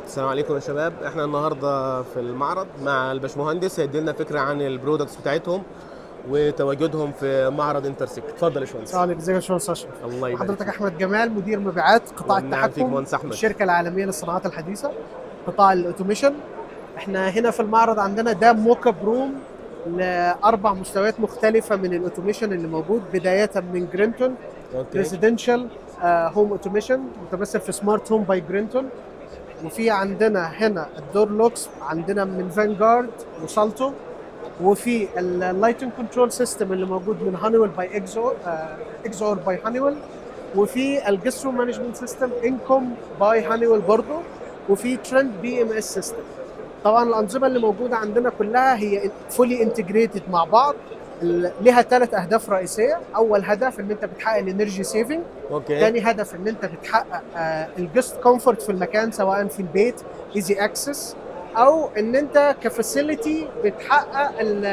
السلام عليكم يا شباب احنا النهارده في المعرض مع الباشمهندس هيدي لنا فكره عن البرودكتس بتاعتهم وتواجدهم في معرض انترسك اتفضل يا باشمهندس السلام عليكم ازيك يا باشمهندس اشرف الله يبارك حضرتك فيك. احمد جمال مدير مبيعات قطاع والنعم فيك التحكم مهندس احمد الشركه العالميه للصناعات الحديثه قطاع الاوتوميشن احنا هنا في المعرض عندنا ده موك اب روم لاربع مستويات مختلفه من الاوتوميشن اللي موجود بدايه من جرينتون اوكي ريزيدنشال هوم اوتوميشن متمثل في سمارت هوم باي جرينتون وفي عندنا هنا الدور لوكس عندنا من فانجارد وسالتو وفي اللايتنج كنترول سيستم اللي موجود من هانيويل باي اكزو اكزور باي هانيويل وفي الجست روم مانجمنت سيستم انكم باي هانيويل برضه وفي ترند بي ام اس سيستم طبعا الانظمه اللي موجوده عندنا كلها هي فولي انتجريتد مع بعض ال- لها ثلاث اهداف رئيسيه اول هدف ان انت بتحقق الانرجي سيفنج اوكي تاني هدف ان انت بتحقق الجست كومفورت في المكان سواء في البيت ايزي اكسس او ان انت كفاسيلتي بتحقق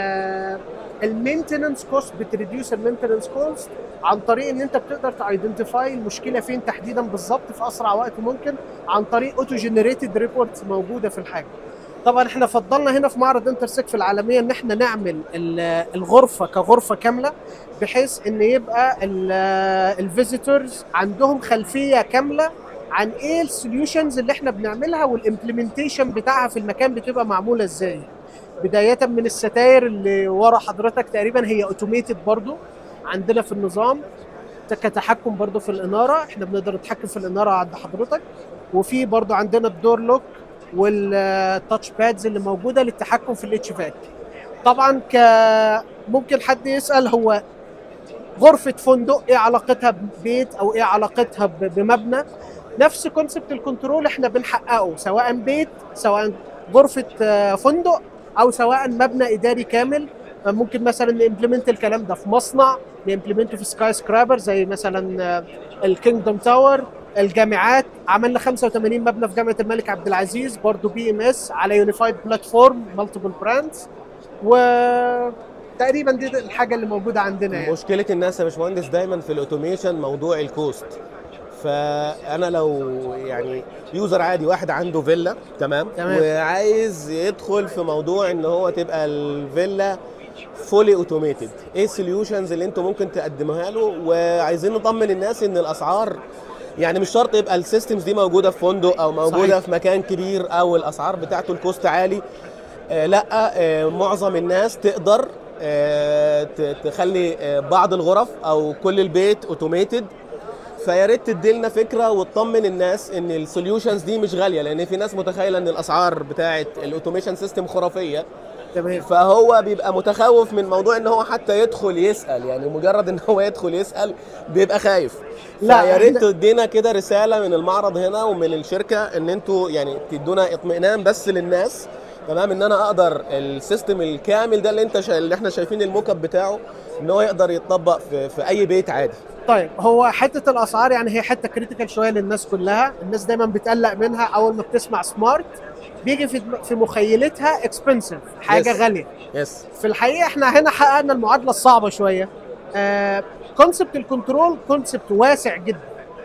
المينتننس كوست بتريديوس المينتننس كوست عن طريق ان انت بتقدر تايدنتيفاي المشكله فين تحديدا بالظبط في اسرع وقت ممكن عن طريق اوتو جنريتد ريبورتس موجوده في الحاجه طبعا احنا فضلنا هنا في معرض انترسك في العالميه ان احنا نعمل ال- الغرفه كغرفه كامله بحيث ان يبقى الفيزيتورز عندهم خلفيه كامله عن ايه السوليوشنز اللي احنا بنعملها والامبلمنتيشن بتاعها في المكان بتبقى معموله ازاي بدايه من الستاير اللي ورا حضرتك تقريبا هي اوتوميتد برضو عندنا في النظام كتحكم برضو في الاناره احنا بنقدر نتحكم في الاناره عند حضرتك وفي برضو عندنا الدور لوك والتاتش بادز اللي موجوده للتحكم في الاتش فاك طبعا ك ممكن حد يسال هو غرفه فندق ايه علاقتها ببيت او ايه علاقتها ب- بمبنى نفس كونسبت الكنترول احنا بنحققه سواء بيت سواء غرفه آه، فندق او سواء مبنى اداري كامل آه، ممكن مثلا نمبلمنت الكلام ده في مصنع نمبلمنته في سكاي سكرابر زي مثلا الكينجدوم تاور الجامعات عملنا 85 مبنى في جامعه الملك عبد العزيز برضو بي ام اس على يونيفايد بلاتفورم مالتيبل براندز وتقريبا دي الحاجه اللي موجوده عندنا يعني مشكله الناس يا باشمهندس دايما في الاوتوميشن موضوع الكوست فانا لو يعني يوزر عادي واحد عنده فيلا تمام, تمام. وعايز يدخل في موضوع ان هو تبقى الفيلا فولي اوتوميتد ايه السوليوشنز اللي انتم ممكن تقدموها له وعايزين نطمن الناس ان الاسعار يعني مش شرط يبقى السيستمز دي موجوده في فندق او موجوده صحيح. في مكان كبير او الاسعار بتاعته الكوست عالي آه لا آه معظم الناس تقدر آه ت- تخلي آه بعض الغرف او كل البيت اوتوميتد فيا ريت تدي لنا فكره وتطمن الناس ان السوليوشنز دي مش غاليه لان في ناس متخيله ان الاسعار بتاعه الاوتوميشن سيستم خرافيه تمام فهو بيبقى متخوف من موضوع ان هو حتى يدخل يسال يعني مجرد ان هو يدخل يسال بيبقى خايف لا، لا يا ريت إحنا- تدينا كده رساله من المعرض هنا ومن الشركه ان انتوا يعني تدونا اطمئنان بس للناس تمام ان انا اقدر السيستم الكامل ده اللي انت شا... اللي احنا شايفين الموك اب بتاعه ان هو يقدر يتطبق في, في اي بيت عادي طيب هو حته الاسعار يعني هي حته كريتيكال شويه للناس كلها الناس دايما بتقلق منها اول ما بتسمع سمارت بيجي في في مخيلتها اكسبنسيف حاجه Yes. غاليه يس في الحقيقه احنا هنا حققنا المعادله الصعبه شويه كونسبت الكنترول كونسبت واسع جدا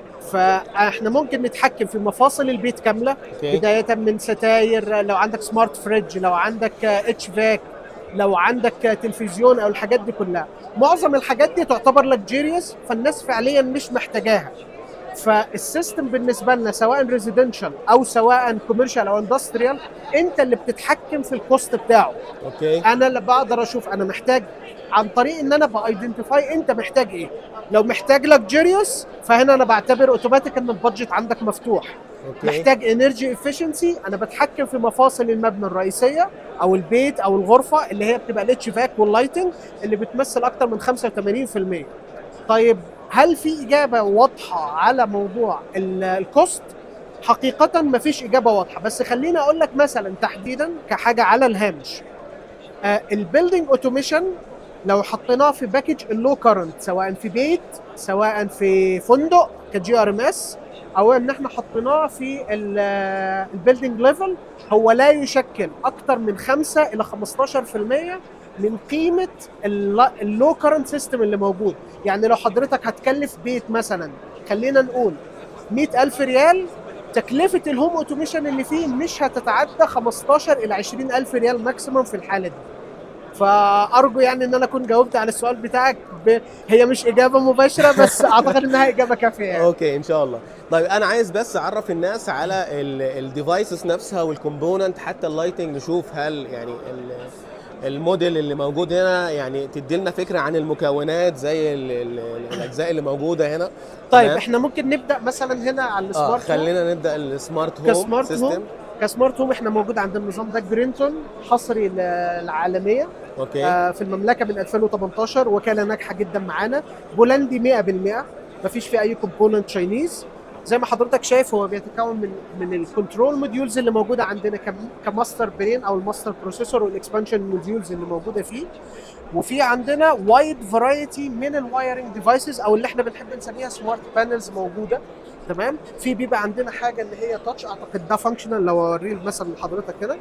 فاحنا ممكن نتحكم في مفاصل البيت كامله اوكي بدايه من ستاير لو عندك سمارت فريج لو عندك اتش فاك لو عندك تلفزيون او الحاجات دي كلها معظم الحاجات دي تعتبر لكجيريوس فالناس فعليا مش محتاجاها فالسيستم بالنسبه لنا سواء ريزيدنشال او سواء كوميرشال او اندستريال انت اللي بتتحكم في الكوست بتاعه اوكي انا اللي بقدر اشوف انا محتاج عن طريق ان انا بايدنتيفاي انت محتاج ايه لو محتاج لكجيريوس فهنا انا بعتبر اوتوماتيك ان البادجت عندك مفتوح اوكي محتاج انرجي افشنسي انا بتحكم في مفاصل المبنى الرئيسيه او البيت او الغرفه اللي هي بتبقى الاتش فاك واللايتنج اللي بتمثل اكتر من 85% طيب هل في اجابه واضحه على موضوع ال- الكوست حقيقه ما فيش اجابه واضحه بس خليني اقول لك مثلا تحديدا كحاجه على الهامش البيلدينج اوتوميشن لو حطيناه في باكج اللو كارنت سواء في بيت سواء في فندق كجي ار ام اس او ان احنا حطيناه في البيلدينج ليفل هو لا يشكل اكثر من 5 الى 15% من قيمه اللو كارنت سيستم اللي موجود يعني لو حضرتك هتكلف بيت مثلا خلينا نقول 100000 ريال تكلفه الهوم اوتوميشن اللي فيه مش هتتعدى 15 الى 20 الف ريال ماكسيموم في الحاله دي فارجو يعني ان انا اكون جاوبت على السؤال بتاعك ب... هي مش اجابه مباشره بس اعتقد انها اجابه كافيه يعني. اوكي ان شاء الله طيب انا عايز بس اعرف الناس على الديفايسز نفسها والكومبوننت حتى اللايتنج نشوف هل يعني ال- الموديل اللي موجود هنا يعني تدي لنا فكره عن المكونات زي ال ال الاجزاء اللي موجوده هنا طيب تمام؟ احنا ممكن نبدا مثلا هنا على اه السمارت هوم. خلينا نبدا السمارت هوم كسمارت سيستم هوم كسمارت هوم احنا موجود عندنا النظام ده جرينتون حصري ل- العالميه اوكي آه، في المملكه من 2018 وكاله ناجحه جدا معانا بولندي 100% مفيش فيه اي كومبوننت تشاينيز زي ما حضرتك شايف هو بيتكون من من الكنترول موديولز اللي موجوده عندنا كم- كماستر برين او الماستر بروسيسور والاكسبانشن موديولز اللي موجوده فيه وفي عندنا وايد فرايتي من الوايرنج ديفايسز او اللي احنا بنحب نسميها سمارت بانلز موجوده تمام في بيبقى عندنا حاجه اللي هي تاتش اعتقد ده فانكشنال لو اوريه مثلا لحضرتك كده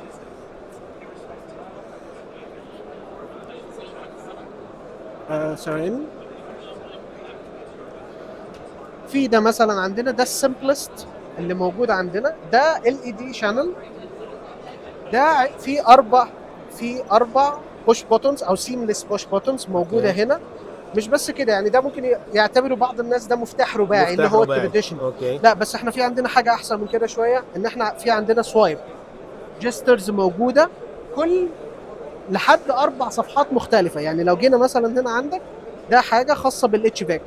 آه، ثواني في ده مثلا عندنا ده السمبلست اللي موجود عندنا ده ال اي دي شانل ده في اربع في اربع بوش بوتونز او سيمليس بوش بوتونز موجوده أوكي. هنا مش بس كده يعني ده ممكن يعتبروا بعض الناس ده مفتاح رباعي اللي مفتاح هو رباعي. التراديشنال اوكي لا بس احنا في عندنا حاجه احسن من كده شويه ان احنا في عندنا سوايب جسترز موجوده كل لحد اربع صفحات مختلفه يعني لو جينا مثلا هنا عندك ده حاجه خاصه بالاتش باك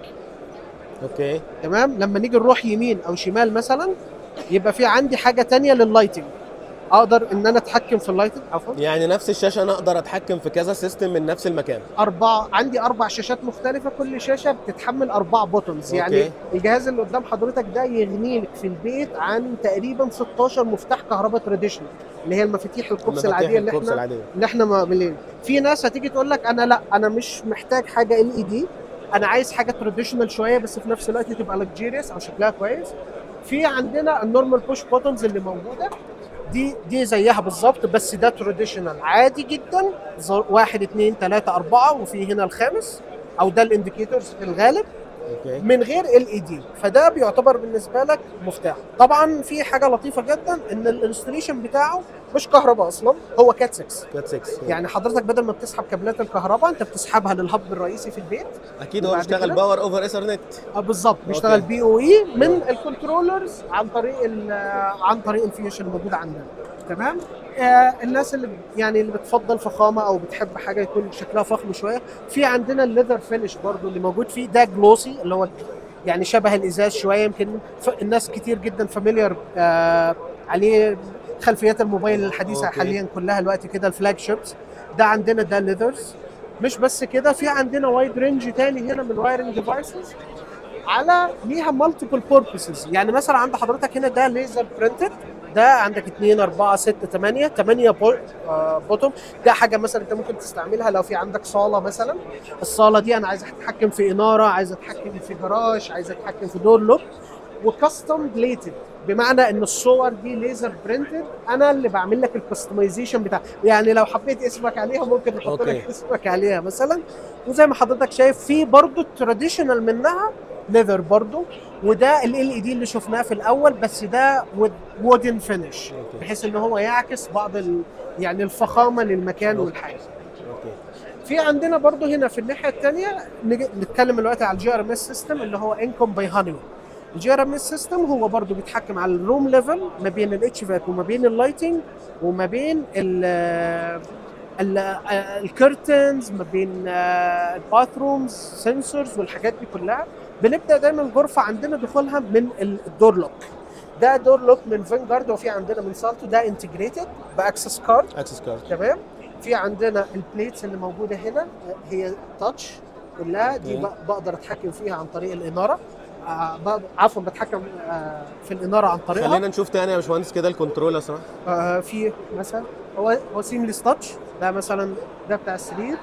اوكي تمام لما نيجي نروح يمين او شمال مثلا يبقى في عندي حاجه تانية لللايتنج اقدر ان انا اتحكم في اللايتنج عفوا يعني نفس الشاشه انا اقدر اتحكم في كذا سيستم من نفس المكان اربع عندي اربع شاشات مختلفه كل شاشه بتتحمل اربع بوتونز أوكي. يعني الجهاز اللي قدام حضرتك ده يغنيك في البيت عن تقريبا 16 مفتاح كهرباء تراديشنال اللي هي المفاتيح الكوبس المفاتيح العاديه اللي الكوبس احنا العاديه اللي احنا مقابلين في ناس هتيجي تقول لك انا لا انا مش محتاج حاجه ال اي دي انا عايز حاجه تراديشنال شويه بس في نفس الوقت تبقى لكجيريوس او شكلها كويس في عندنا النورمال بوش بوتنز اللي موجوده دي دي زيها بالظبط بس ده تراديشنال عادي جدا زر- واحد اثنين ثلاثة أربعة وفي هنا الخامس أو ده الانديكيتورز في الغالب اوكي من غير ال اي دي فده بيعتبر بالنسبه لك مفتاح طبعا في حاجه لطيفه جدا ان الانستليشن بتاعه مش كهرباء اصلا هو كات 6 كات 6 يعني حضرتك بدل ما بتسحب كابلات الكهرباء انت بتسحبها للهب الرئيسي في البيت اكيد هو وبعد بيشتغل كده؟ باور اوفر ايثرنت آه بالظبط بيشتغل أوكي. بي او اي من الكنترولرز عن طريق ال- عن طريق الفيوشن الموجود عندنا تمام آه الناس اللي يعني اللي بتفضل فخامه او بتحب حاجه يكون شكلها فخم شويه في عندنا الليذر فينش برضو اللي موجود فيه ده جلوسي اللي هو يعني شبه الازاز شويه يمكن ف- الناس كتير جدا فاميليار آه عليه خلفيات الموبايل الحديثه أوكي. حاليا كلها الوقت كده الفلاج شيبس ده عندنا ده ليذرز مش بس كده في عندنا وايد رينج تاني هنا من وايرنج ديفايسز على ليها مالتيبل بوربسز يعني مثلا عند حضرتك هنا ده ليزر برنتد ده عندك 2 4 6 8 8 بوتوم ده حاجه مثلا انت ممكن تستعملها لو في عندك صاله مثلا الصاله دي انا عايز اتحكم في اناره عايز اتحكم في جراج عايز اتحكم في دور لوك وكاستم بليتد بمعنى ان الصور دي ليزر برنتد انا اللي بعمل لك الكستمايزيشن بتاع يعني لو حبيت اسمك عليها ممكن نحط أوكي. لك اسمك عليها مثلا وزي ما حضرتك شايف في برضو التراديشنال منها ليذر برضو وده ال ال دي اللي شفناه في الاول بس ده وودن فينش أوكي. بحيث ان هو يعكس بعض ال يعني الفخامه للمكان أوكي. والحاجه اوكي في عندنا برضو هنا في الناحيه الثانيه نتكلم دلوقتي على الجي ار ام اس سيستم اللي هو انكم باي هاني الجي ار ام اس سيستم هو برضو بيتحكم على الروم ليفل ما بين الاتش فاك وما بين اللايتنج وما بين ال الكرتنز ما بين الباث رومز سنسورز والحاجات دي كلها بنبدا دايما الغرفه عندنا دخولها من ال- الدور لوك ده دور لوك من فينجارد وفي عندنا من سالتو ده انتجريتد باكسس كارد اكسس كارد تمام في عندنا البليتس اللي موجوده هنا هي تاتش كلها دي أوكي. ب- بقدر اتحكم فيها عن طريق الاناره آه بقدر- عفوا بتحكم آه في الاناره عن طريقها خلينا نشوف تاني يا باشمهندس كده الكنترول لو سمحت آه في مثلا هو هو سيمليس تاتش ده مثلا ده بتاع السرير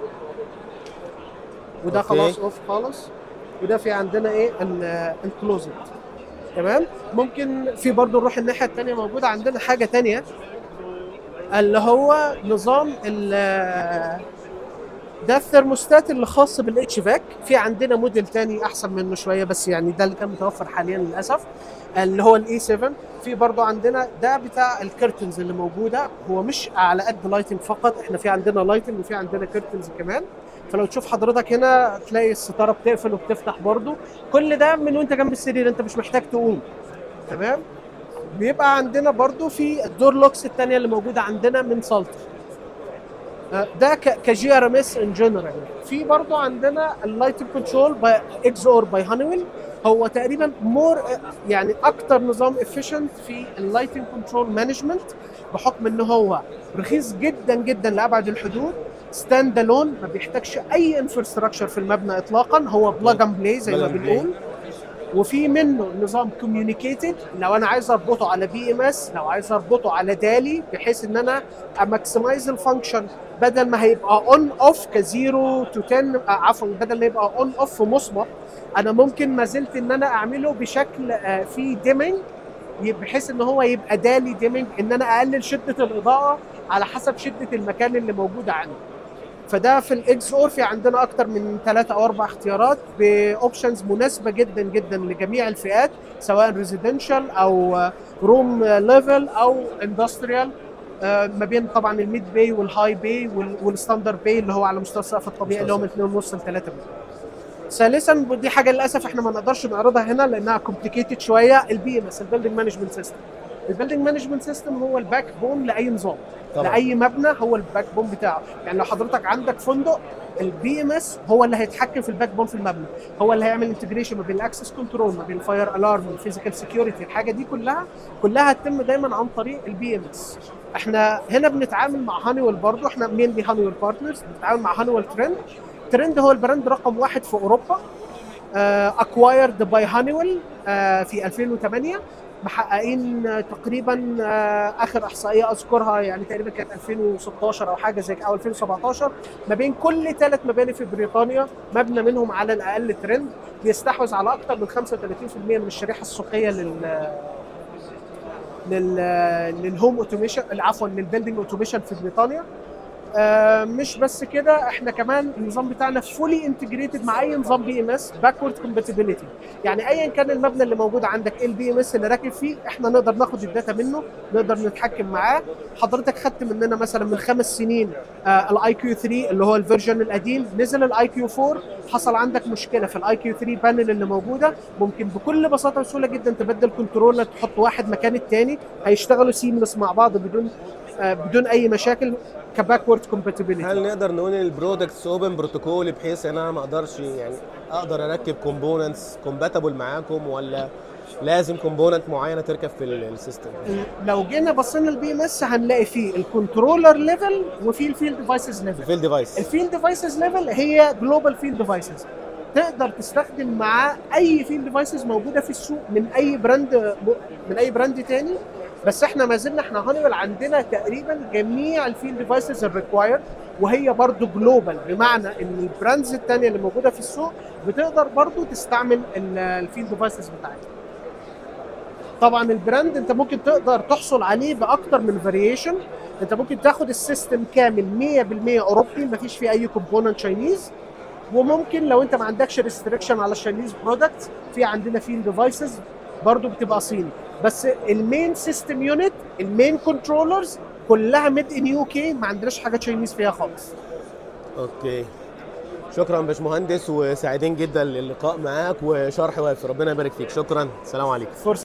وده أوكي. خلاص اوف خالص وده في عندنا ايه ال- الكلوزت تمام ممكن في برضو نروح الناحيه الثانيه موجوده عندنا حاجه ثانيه اللي هو نظام ال ده الثرموستات اللي خاص بالاتش فاك في عندنا موديل تاني احسن منه شويه بس يعني ده اللي كان متوفر حاليا للاسف اللي هو الاي 7 في برضو عندنا ده بتاع الكيرتنز اللي موجوده هو مش على قد لايتنج فقط احنا في عندنا لايتنج وفي عندنا كيرتنز كمان فلو تشوف حضرتك هنا تلاقي الستاره بتقفل وبتفتح برضو كل ده من وانت جنب السرير انت مش محتاج تقوم تمام بيبقى عندنا برضو في الدور لوكس الثانيه اللي موجوده عندنا من سالتر ده كجي ار ام اس ان جنرال في برضو عندنا اللايت كنترول باي اكس اور باي هانويل هو تقريبا مور يعني اكتر نظام افيشنت في اللايتنج كنترول مانجمنت بحكم ان هو رخيص جدا جدا لابعد الحدود ستاند الون ما بيحتاجش اي انفراستراكشر في المبنى اطلاقا هو بلاج اند بلاي زي ما Plug and play. بنقول وفي منه نظام كوميونيكيتد لو انا عايز اربطه على بي ام اس لو عايز اربطه على دالي بحيث ان انا اماكسمايز الفانكشن بدل ما هيبقى اون اوف كزيرو تو 10 آه، عفوا بدل ما يبقى اون اوف في مصمت انا ممكن ما زلت ان انا اعمله بشكل آه، فيه ديمنج بحيث ان هو يبقى دالي ديمنج ان انا اقلل شده الاضاءه على حسب شده المكان اللي موجود عندي فده في الاكس اور في عندنا اكتر من ثلاثة او اربع اختيارات باوبشنز مناسبه جدا جدا لجميع الفئات سواء ريزيدنشال او روم ليفل او اندستريال ما بين طبعا الميد باي والهاي باي والستاندرد باي اللي هو على مستوى السقف الطبيعي اللي هو من 2.5 ل 3 متر. ثالثا ودي حاجه للاسف احنا ما نقدرش نعرضها هنا لانها كومبليكيتد شويه البي ام اس البيلدنج مانجمنت سيستم. البيلدنج مانجمنت سيستم هو الباك بون لاي نظام. طبعا لاي مبنى هو الباك بون بتاعه يعني لو حضرتك عندك فندق البي ام اس هو اللي هيتحكم في الباك بون في المبنى هو اللي هيعمل انتجريشن ما بين الاكسس كنترول ما بين الفاير الارم الفيزيكال سكيورتي الحاجه دي كلها كلها هتتم دايما عن طريق البي ام اس احنا هنا بنتعامل مع هانيويل برضو احنا مينلي هانيويل بارتنرز بنتعامل مع هانيويل ترند ترند هو البراند رقم واحد في اوروبا اكوايرد باي هانيويل في 2008 محققين آه، تقريبا آه، اخر احصائيه اذكرها يعني تقريبا كانت 2016 او حاجه زي او 2017 ما بين كل ثلاث مباني في بريطانيا مبنى منهم على الاقل ترند بيستحوذ على اكثر من 35% من الشريحه السوقيه لل لل للهوم اوتوميشن عفوا للبيلدينج اوتوميشن في بريطانيا آه، مش بس كده احنا كمان النظام بتاعنا فولي انتجريتد مع اي نظام بي ام اس باكورد كومباتيبيليتي يعني ايا كان المبنى اللي موجود عندك ايه البي ام اس اللي راكب فيه احنا نقدر ناخد الداتا منه نقدر نتحكم معاه حضرتك خدت مننا مثلا من خمس سنين الاي كيو 3 اللي هو الفيرجن القديم نزل الاي كيو 4 حصل عندك مشكله في الاي كيو 3 بانل اللي موجوده ممكن بكل بساطه وسهوله جدا تبدل كنترولر تحط واحد مكان التاني هيشتغلوا سيملس مع بعض بدون آه، بدون اي مشاكل كباكورد كومباتيبيليتي هل نقدر نقول ان البرودكتس اوبن بروتوكول بحيث ان انا ما اقدرش يعني اقدر اركب كومبوننتس كومباتبل معاكم ولا لازم كومبوننت معينه تركب في ال- السيستم لو جينا بصينا البي ام اس هنلاقي فيه الكنترولر ليفل وفيه الفيلد ديفايسز ليفل الفيل ديفايس الفيلد ديفايسز ليفل هي جلوبال فيلد ديفايسز تقدر تستخدم معاه اي فيلد ديفايسز موجوده في السوق من اي براند من اي براند تاني بس احنا ما زلنا احنا هانيويل عندنا تقريبا جميع الفيلد ديفايسز الريكوايرد وهي برضو جلوبال بمعنى ان البراندز التانية اللي موجوده في السوق بتقدر برضو تستعمل ال- الفيلد ديفايسز بتاعتها طبعا البراند انت ممكن تقدر تحصل عليه باكتر من فاريشن انت ممكن تاخد السيستم كامل 100% اوروبي مفيش فيه اي كومبوننت تشاينيز وممكن لو انت ما عندكش ريستريكشن على الشاينيز برودكت في عندنا فيل ديفايسز برضو بتبقى صيني بس المين سيستم يونت المين كنترولرز كلها ميد ان يو كي ما عندناش حاجه تشاينيز فيها خالص اوكي شكرا باشمهندس وسعيدين جدا للقاء معاك وشرح وافي ربنا يبارك فيك شكرا سلام عليكم فرصه